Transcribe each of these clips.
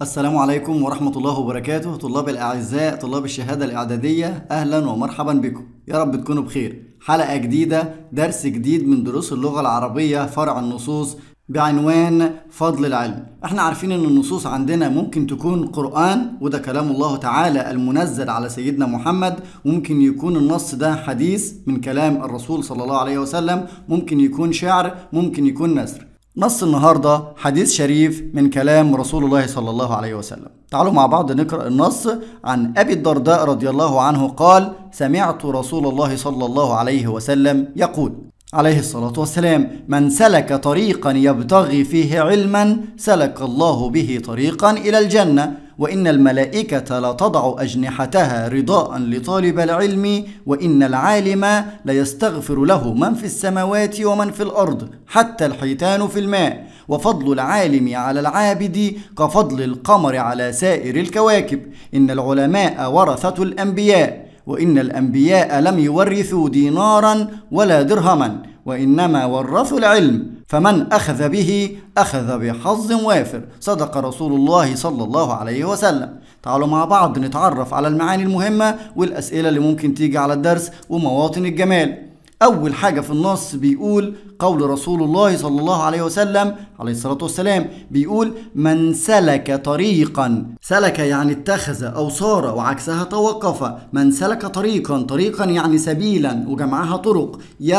السلام عليكم ورحمة الله وبركاته طلاب الأعزاء طلاب الشهادة الإعدادية أهلا ومرحبا بكم يا رب تكونوا بخير حلقة جديدة درس جديد من دروس اللغة العربية فرع النصوص بعنوان فضل العلم احنا عارفين ان النصوص عندنا ممكن تكون قرآن وده كلام الله تعالى المنزل على سيدنا محمد ممكن يكون النص ده حديث من كلام الرسول صلى الله عليه وسلم ممكن يكون شعر ممكن يكون نثر نص النهارده حديث شريف من كلام رسول الله صلى الله عليه وسلم. تعالوا مع بعض نقرا النص عن ابي الدرداء رضي الله عنه قال: سمعت رسول الله صلى الله عليه وسلم يقول: عليه الصلاة والسلام: من سلك طريقا يبتغي فيه علما سلك الله به طريقا إلى الجنة وإن الملائكة لتضع أجنحتها رضاء لطالب العلم وإن العالم ليستغفر له من في السماوات ومن في الأرض حتى الحيتان في الماء وفضل العالم على العابد كفضل القمر على سائر الكواكب إن العلماء ورثة الأنبياء وإن الأنبياء لم يورثوا دينارا ولا درهما وإنما ورثوا العلم فمن أخذ به أخذ بحظ وافر صدق رسول الله صلى الله عليه وسلم تعالوا مع بعض نتعرف على المعاني المهمة والأسئلة اللي ممكن تيجي على الدرس ومواطن الجمال أول حاجة في النص بيقول قول رسول الله صلى الله عليه وسلم عليه الصلاة والسلام بيقول من سلك طريقا سلك يعني اتخذ أو صار وعكسها توقف من سلك طريقا طريقا يعني سبيلا وجمعها طرق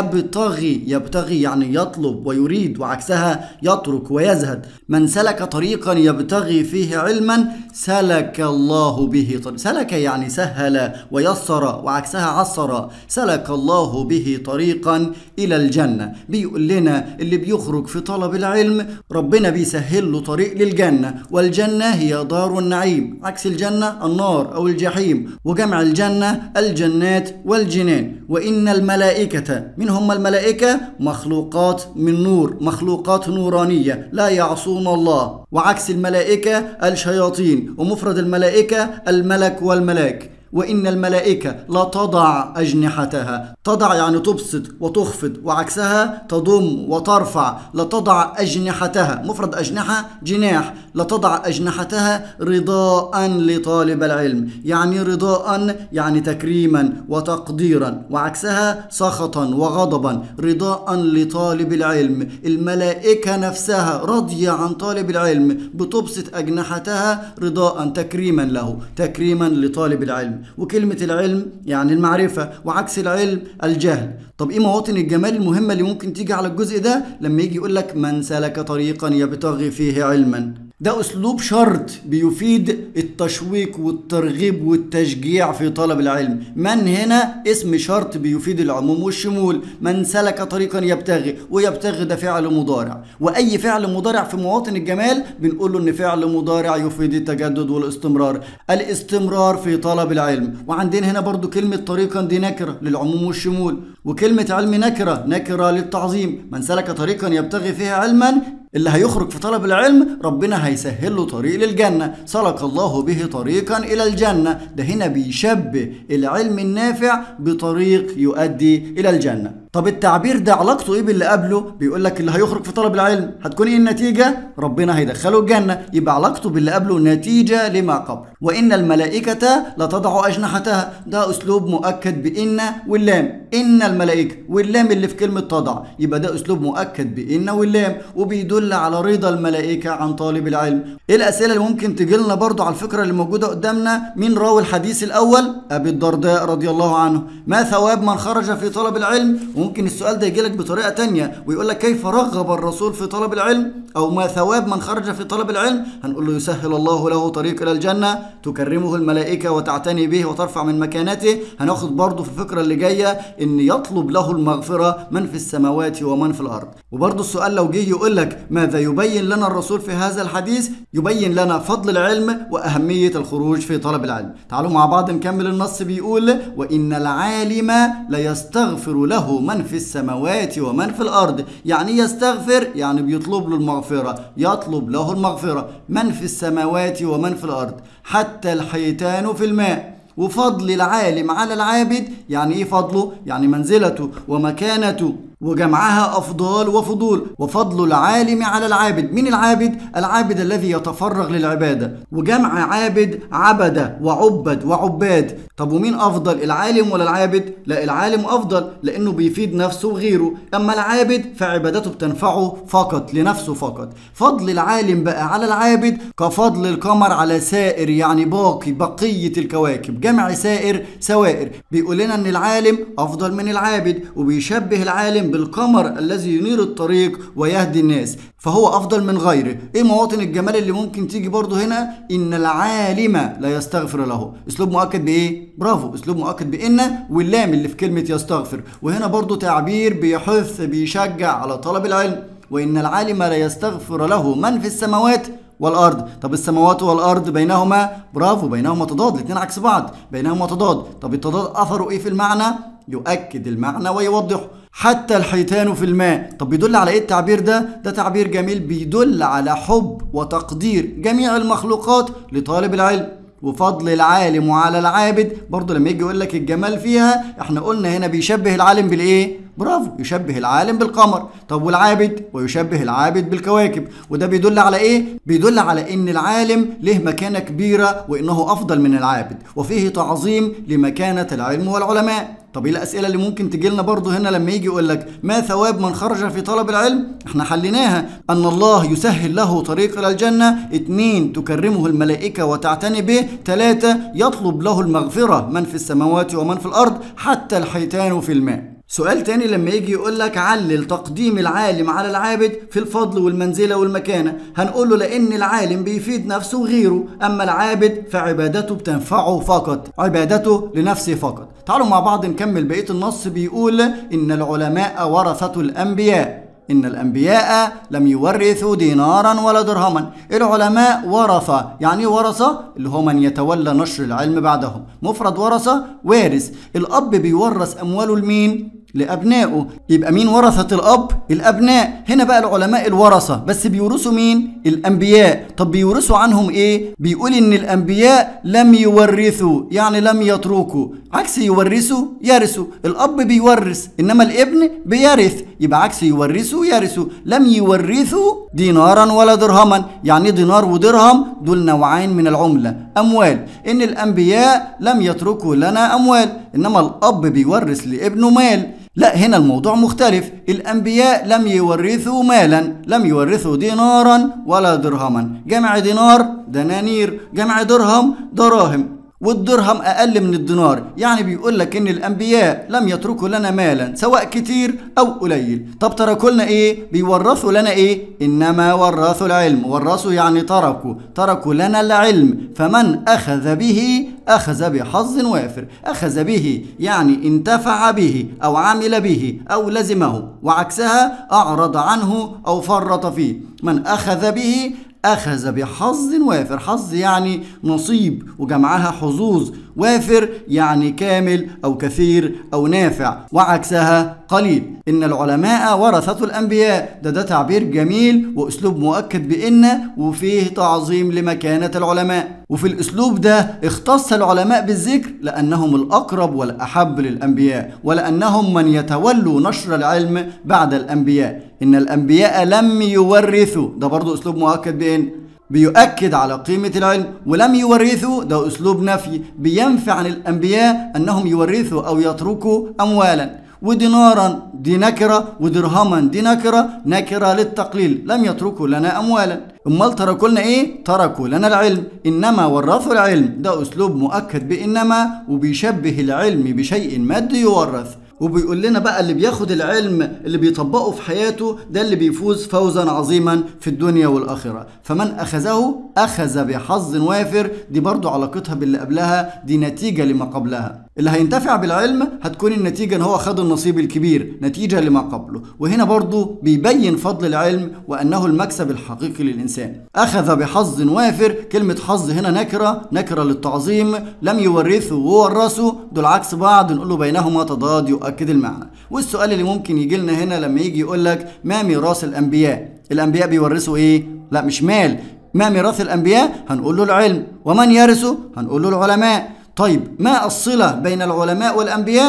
يبتغي يبتغي يعني يطلب ويريد وعكسها يترك ويزهد من سلك طريقا يبتغي فيه علما سلك الله به طريق سلك يعني سهل ويسر وعكسها عسر سلك الله به طريقا إلى الجنة بيقول لنا اللي بيخرج في طلب العلم ربنا بيسهل له طريق للجنة والجنة هي دار النعيم عكس الجنة النار أو الجحيم وجمع الجنة الجنات والجنان وإن الملائكة من هم الملائكة مخلوقات من نور مخلوقات نورانية لا يعصون الله وعكس الملائكة الشياطين ومفرد الملائكة الملك والملاك وإن الملائكة لا تضع أجنحتها تضع يعني تبسط وتخفض وعكسها تضم وترفع لا تضع أجنحتها مفرد أجنحة جناح لا تضع أجنحتها رضاء لطالب العلم يعني رضاء يعني تكريما وتقديرا وعكسها سخطا وغضبا رضاء لطالب العلم الملائكة نفسها راضية عن طالب العلم بتبسط أجنحتها رضاء تكريما له تكريما لطالب العلم وكلمة العلم يعني المعرفة وعكس العلم الجهل طب ايه مواطن الجمال المهمة اللي ممكن تيجي على الجزء ده لما يجي يقول لك من سلك طريقا يبتغي فيه علما ده اسلوب شرط بيفيد التشويق والترغيب والتشجيع في طلب العلم من هنا اسم شرط بيفيد العموم والشمول من سلك طريقا يبتغي ويبتغي ده فعل مضارع واي فعل مضارع في مواطن الجمال بنقول له ان فعل مضارع يفيد التجدد والاستمرار الاستمرار في طلب العلم وعندنا هنا برضو كلمة طريقا دي نكرة للعموم والشمول وكلمة علم نكرة نكرة للتعظيم من سلك طريقا يبتغي فيها علما اللي هيخرج في طلب العلم ربنا هيسهل له طريق للجنة سلك الله به طريقا إلى الجنة ده هنا بيشبه العلم النافع بطريق يؤدي إلى الجنة طب التعبير ده علاقته ايه باللي قبله بيقول لك اللي هيخرج في طلب العلم هتكون ايه النتيجة ربنا هيدخله الجنة يبقى علاقته باللي قبله نتيجة لما قبل وإن الملائكة لتضع أجنحتها ده أسلوب مؤكد بإن واللام إن الملائكة واللام اللي في كلمة تضع يبقى ده أسلوب مؤكد بإن واللام وبيدل على رضا الملائكة عن طالب العلم إيه الأسئلة اللي ممكن تجي لنا برضو على الفكرة اللي موجودة قدامنا مين راوي الحديث الأول أبي الدرداء رضي الله عنه ما ثواب من خرج في طلب العلم وممكن السؤال ده يجيلك بطريقة تانية ويقول لك كيف رغب الرسول في طلب العلم أو ما ثواب من خرج في طلب العلم هنقول له يسهل الله له طريق إلى الجنة تكرمه الملائكة وتعتني به وترفع من مكانته هناخد برضه في الفكرة اللي جاية إن يطلب له المغفرة من في السماوات ومن في الأرض وبرضه السؤال لو جه يقول لك ماذا يبين لنا الرسول في هذا الحديث يبين لنا فضل العلم وأهمية الخروج في طلب العلم تعالوا مع بعض نكمل النص بيقول وإن العالم ليستغفر له من في السماوات ومن في الأرض يعني يستغفر يعني بيطلب له المغفرة يطلب له المغفرة من في السماوات ومن في الأرض حتى الحيتان في الماء وفضل العالم على العابد يعني ايه فضله يعني منزلته ومكانته وجمعها أفضال وفضول وفضل العالم على العابد من العابد؟ العابد الذي يتفرغ للعبادة وجمع عابد عبد وعبد وعباد طب ومين أفضل العالم ولا العابد؟ لا العالم أفضل لأنه بيفيد نفسه وغيره أما العابد فعبادته بتنفعه فقط لنفسه فقط فضل العالم بقى على العابد كفضل القمر على سائر يعني باقي بقية الكواكب جمع سائر سوائر بيقول لنا أن العالم أفضل من العابد وبيشبه العالم بالقمر الذي ينير الطريق ويهدي الناس فهو أفضل من غيره إيه مواطن الجمال اللي ممكن تيجي برضه هنا إن العالم لا يستغفر له أسلوب مؤكد بإيه؟ برافو أسلوب مؤكد بإن واللام اللي في كلمة يستغفر وهنا برضه تعبير بيحث بيشجع على طلب العلم وإن العالم لا يستغفر له من في السماوات والارض طب السماوات والارض بينهما برافو بينهما تضاد الاثنين عكس بعض بينهما تضاد طب التضاد اثره ايه في المعنى يؤكد المعنى ويوضحه حتى الحيتان في الماء طب بيدل على ايه التعبير ده ده تعبير جميل بيدل على حب وتقدير جميع المخلوقات لطالب العلم وفضل العالم على العابد برضه لما يجي يقول لك الجمال فيها احنا قلنا هنا بيشبه العالم بالايه برافو يشبه العالم بالقمر طب والعابد ويشبه العابد بالكواكب وده بيدل على ايه بيدل على ان العالم له مكانه كبيره وانه افضل من العابد وفيه تعظيم لمكانه العلم والعلماء طب ايه الاسئله اللي ممكن تجي لنا برضه هنا لما يجي يقول لك ما ثواب من خرج في طلب العلم احنا حليناها ان الله يسهل له طريق الى الجنه اتنين تكرمه الملائكه وتعتني به ثلاثه يطلب له المغفره من في السماوات ومن في الارض حتى الحيتان في الماء سؤال تاني لما يجي يقول لك علل تقديم العالم على العابد في الفضل والمنزلة والمكانة هنقول له لأن العالم بيفيد نفسه وغيره أما العابد فعبادته بتنفعه فقط عبادته لنفسه فقط تعالوا مع بعض نكمل بقية النص بيقول إن العلماء ورثة الأنبياء إن الأنبياء لم يورثوا دينارا ولا درهما العلماء ورثة يعني ورثة اللي هو من يتولى نشر العلم بعدهم مفرد ورثة وارث الأب بيورث أمواله لمين؟ لأبنائه يبقى مين ورثة الأب؟ الأبناء هنا بقى العلماء الورثة بس بيورثوا مين؟ الأنبياء طب بيورثوا عنهم إيه؟ بيقول إن الأنبياء لم يورثوا يعني لم يتركوا عكس يورثوا يرثوا الأب بيورث إنما الابن بيرث يبقى عكس يورثوا يرثوا لم يورثوا دينارا ولا درهما يعني دينار ودرهم دول نوعين من العملة أموال إن الأنبياء لم يتركوا لنا أموال إنما الأب بيورث لابنه مال لا هنا الموضوع مختلف الأنبياء لم يورثوا مالا لم يورثوا دينارا ولا درهما جمع دينار دنانير جمع درهم دراهم والدرهم أقل من الدينار يعني بيقول لك إن الأنبياء لم يتركوا لنا مالا سواء كتير أو قليل طب تركوا لنا إيه بيورثوا لنا إيه إنما ورثوا العلم ورثوا يعني تركوا تركوا لنا العلم فمن أخذ به أخذ بحظ وافر أخذ به يعني انتفع به أو عمل به أو لزمه وعكسها أعرض عنه أو فرط فيه من أخذ به أخذ بحظ وافر حظ يعني نصيب وجمعها حظوظ وافر يعني كامل أو كثير أو نافع وعكسها قليل إن العلماء ورثة الأنبياء ده ده تعبير جميل وأسلوب مؤكد بإن وفيه تعظيم لمكانة العلماء وفي الأسلوب ده اختص العلماء بالذكر لأنهم الأقرب والأحب للأنبياء ولأنهم من يتولوا نشر العلم بعد الأنبياء إن الأنبياء لم يورثوا ده برضو أسلوب مؤكد بإن بيؤكد على قيمة العلم ولم يورثوا ده أسلوب نفي بينفع عن الأنبياء أنهم يورثوا أو يتركوا أموالا ودينارا دي نكرة ودرهما دي نكرة نكرة للتقليل لم يتركوا لنا أموالا أمال تركوا لنا إيه؟ تركوا لنا العلم إنما ورثوا العلم ده أسلوب مؤكد بإنما وبيشبه العلم بشيء مادي يورث وبيقول لنا بقى اللي بياخد العلم اللي بيطبقه في حياته ده اللي بيفوز فوزا عظيما في الدنيا والآخرة فمن أخذه أخذ بحظ وافر دي برضو علاقتها باللي قبلها دي نتيجة لما قبلها اللي هينتفع بالعلم هتكون النتيجة ان هو خد النصيب الكبير نتيجة لما قبله وهنا برضو بيبين فضل العلم وانه المكسب الحقيقي للانسان اخذ بحظ وافر كلمة حظ هنا نكرة نكرة للتعظيم لم يورثوا وورثوا دول عكس بعض نقول له بينهما تضاد يؤكد المعنى والسؤال اللي ممكن يجي لنا هنا لما يجي يقول لك ما ميراث الانبياء الانبياء بيورثوا ايه لا مش مال ما ميراث الانبياء هنقول له العلم ومن يرثه هنقول له العلماء طيب ما الصلة بين العلماء والأنبياء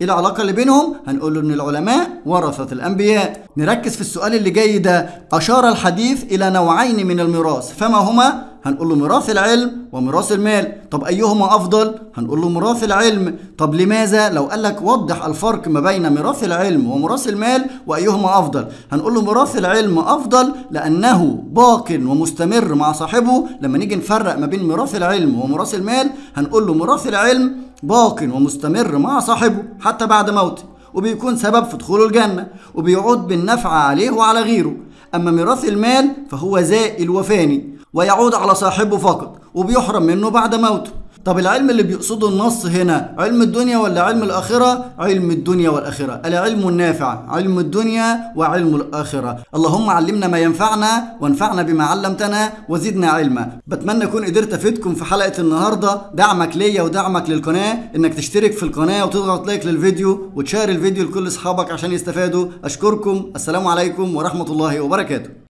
ايه العلاقة اللي بينهم؟ هنقول له ان العلماء ورثة الانبياء نركز في السؤال اللي جاي ده اشار الحديث الى نوعين من الميراث فما هما؟ هنقول له ميراث العلم وميراث المال طب ايهما افضل هنقول له ميراث العلم طب لماذا لو قال لك وضح الفرق ما بين ميراث العلم وميراث المال وايهما افضل هنقول له ميراث العلم افضل لانه باق ومستمر مع صاحبه لما نيجي نفرق ما بين ميراث العلم وميراث المال هنقول له ميراث العلم باق ومستمر مع صاحبه حتى بعد موته وبيكون سبب في دخوله الجنة وبيعود بالنفع عليه وعلى غيره أما ميراث المال فهو زائل وفاني ويعود على صاحبه فقط وبيحرم منه بعد موته طب العلم اللي بيقصده النص هنا علم الدنيا ولا علم الآخرة؟ علم الدنيا والآخرة العلم النافع علم الدنيا وعلم الآخرة اللهم علمنا ما ينفعنا وانفعنا بما علمتنا وزدنا علما بتمنى أكون قدرت أفيدكم في حلقة النهاردة دعمك ليا ودعمك للقناة إنك تشترك في القناة وتضغط لايك للفيديو وتشار الفيديو لكل أصحابك عشان يستفادوا أشكركم السلام عليكم ورحمة الله وبركاته